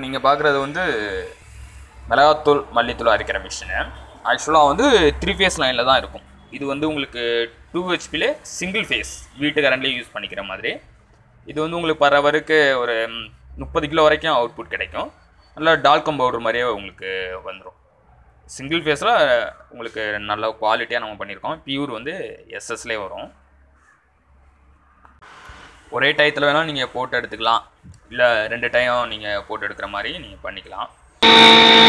நீங்கள் பார்க்குறது வந்து மிளகாத்தூள் மல்லித்தூள் அரைக்கிற மிஷினு ஆக்சுவலாக வந்து த்ரீ ஃபேஸ் லைனில் தான் இருக்கும் இது வந்து உங்களுக்கு டூ ஹெச்பிலே சிங்கிள் ஃபேஸ் வீட்டு கரண்ட்லேயே யூஸ் பண்ணிக்கிற மாதிரி இது வந்து உங்களுக்கு பர் ஹவருக்கு ஒரு ம், முப்பது கிலோ வரைக்கும் அவுட்புட் கிடைக்கும் நல்லா டால்கம் பவுடர் மாதிரியே உங்களுக்கு வந்துடும் சிங்கிள் ஃபேஸில் உங்களுக்கு நல்ல குவாலிட்டியாக நம்ம பண்ணியிருக்கோம் பியூர் வந்து எஸ்எஸ்லேயே வரும் ஒரே டயத்தில் வேணால் நீங்கள் போட்டு எடுத்துக்கலாம் இல்லை ரெண்டு டைம் நீங்கள் போட்டு எடுக்கிற மாதிரி நீங்கள் பண்ணிக்கலாம்